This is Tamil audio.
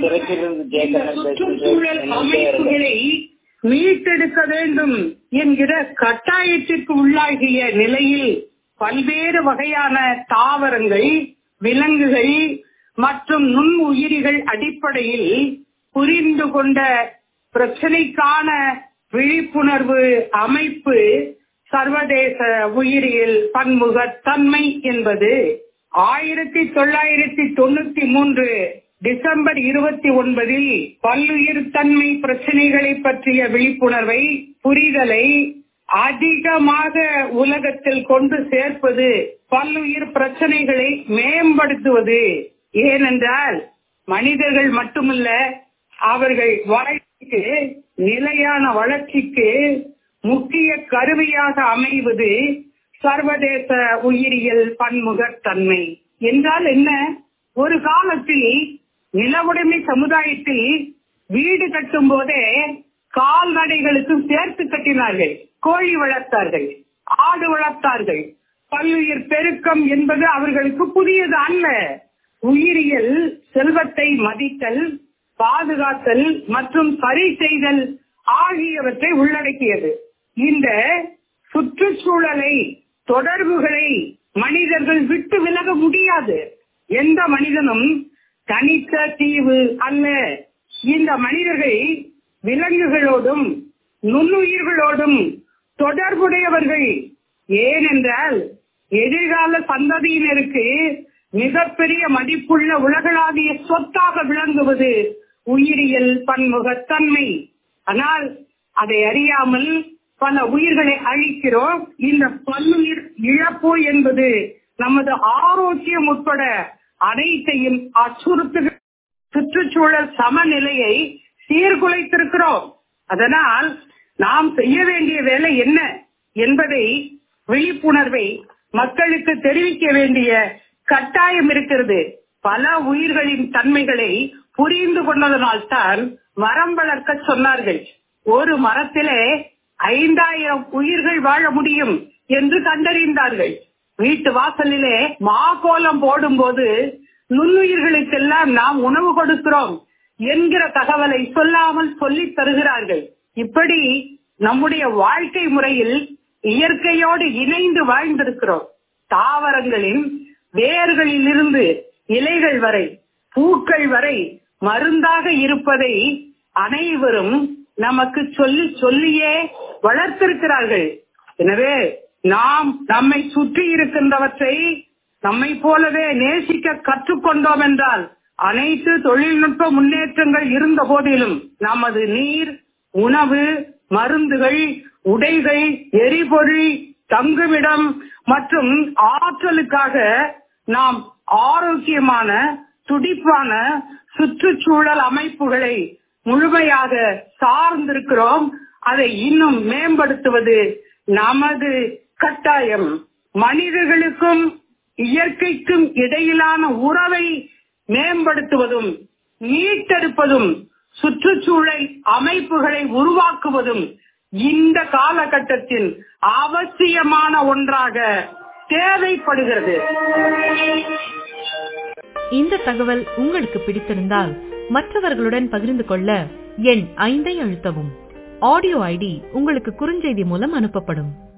திருச்சியிலிருந்து இந்த ஜெயகண்ணன் சுற்றுச்சூழல் பேசுகிறேன் அமைப்புகளை மீட்டெடுக்க வேண்டும் என்கிற கட்டாயத்திற்கு உள்ளாகிய நிலையில் பல்வேறு வகையான தாவரங்கள் விலங்குகள் மற்றும் நுண் உயிரிகள் அடிப்படையில் புரிந்து கொண்ட பிரச்சனைக்கான விழிப்புணர்வு அமைப்பு சர்வதேச உயிரியல் பன்முகத்தன்மை என்பது ஆயிரத்தி தொள்ளாயிரத்தி தொண்ணூத்தி மூன்று டிசம்பர் இருபத்தி ஒன்பதில் பல்லுயிர் தன்மை பிரச்சனைகளை பற்றிய விழிப்புணர்வை புரிதலை அதிகமாக உலகத்தில் கொண்டு சேர்ப்பது பல்லுயிர் பிரச்சனைகளை மேம்படுத்துவது ஏனென்றால் மனிதர்கள் மட்டுமல்ல அவர்கள் வாழ்க்கைக்கு நிலையான வளர்ச்சிக்கு முக்கிய கருவியாக அமைவது சர்வதேச உயிரியல் பன்முகத்தன்மை என்றால் என்ன ஒரு காலத்தில் நிலவுடைமை சமுதாயத்தில் வீடு கட்டும் போதே கால்நடைகளுக்கு சேர்த்து கட்டினார்கள் கோழி வளர்த்தார்கள் ஆடு வளர்த்தார்கள் பல்லுயிர் பெருக்கம் என்பது அவர்களுக்கு புதியது அல்ல உயிரியல் செல்வத்தை மதித்தல் பாதுகாத்தல் மற்றும் சரி செய்தல் ஆகியவற்றை உள்ளடக்கியது இந்த சுற்றுச்சூழலை தொடர்புகளை மனிதர்கள் விட்டு விலக முடியாது எந்த மனிதனும் தனித்த தீவு அல்ல இந்த மனிதர்கள் விலங்குகளோடும் நுண்ணுயிர்களோடும் தொடர்புடையவர்கள் ஏனென்றால் எதிர்கால சந்ததியினருக்கு மிகப்பெரிய மதிப்புள்ள உலகளாவிய சொத்தாக விளங்குவது உயிரியல் பன்முகத்தன்மை ஆனால் அதை அறியாமல் பல உயிர்களை அழிக்கிறோம் இந்த பல்லுயிர் இழப்பு என்பது நமது ஆரோக்கியம் உட்பட அனைத்தையும் அச்சுறுத்துகிற சுற்றுச்சூழல் சமநிலையை சீர்குலைத்திருக்கிறோம் அதனால் நாம் செய்ய வேண்டிய வேலை என்ன என்பதை விழிப்புணர்வை மக்களுக்கு தெரிவிக்க வேண்டிய கட்டாயம் இருக்கிறது பல உயிர்களின் தன்மைகளை புரிந்து கொண்டதனால் தான் மரம் வளர்க்க சொன்னார்கள் ஒரு மரத்திலே ஐந்தாயிரம் உயிர்கள் வாழ முடியும் என்று கண்டறிந்தார்கள் வீட்டு வாசலிலே மாகோலம் போடும் போது நுண்ணுயிர்களுக்கெல்லாம் நாம் உணவு கொடுக்கிறோம் என்கிற தகவலை சொல்லாமல் சொல்லித் தருகிறார்கள் இப்படி நம்முடைய வாழ்க்கை முறையில் இயற்கையோடு இணைந்து வாழ்ந்திருக்கிறோம் தாவரங்களின் வேர்களிலிருந்து இலைகள் வரை பூக்கள் வரை மருந்தாக இருப்பதை அனைவரும் நமக்கு சொல்லி சொல்லியே வளர்த்திருக்கிறார்கள் எனவே நாம் நம்மை சுற்றி இருக்கின்றவற்றை நம்மை போலவே நேசிக்க கற்றுக்கொண்டோம் என்றால் அனைத்து தொழில்நுட்ப முன்னேற்றங்கள் இருந்த போதிலும் நமது நீர் உணவு மருந்துகள் உடைகள் எரிபொருள் தங்குமிடம் மற்றும் ஆற்றலுக்காக நாம் ஆரோக்கியமான துடிப்பான சுற்றுச்சூழல் அமைப்புகளை முழுமையாக சார்ந்திருக்கிறோம் அதை இன்னும் மேம்படுத்துவது நமது கட்டாயம் மனிதர்களுக்கும் இயற்கைக்கும் இடையிலான உறவை மேம்படுத்துவதும் மீட்டெடுப்பதும் சுற்றுச்சூழல் அமைப்புகளை உருவாக்குவதும் இந்த காலகட்டத்தில் அவசியமான ஒன்றாக தேவைப்படுகிறது இந்த தகவல் உங்களுக்கு பிடித்திருந்தால் மற்றவர்களுடன் பகிர்ந்து கொள்ள எண் ஐந்தை அழுத்தவும் ஆடியோ ஐடி உங்களுக்கு குறுஞ்செய்தி மூலம் அனுப்பப்படும்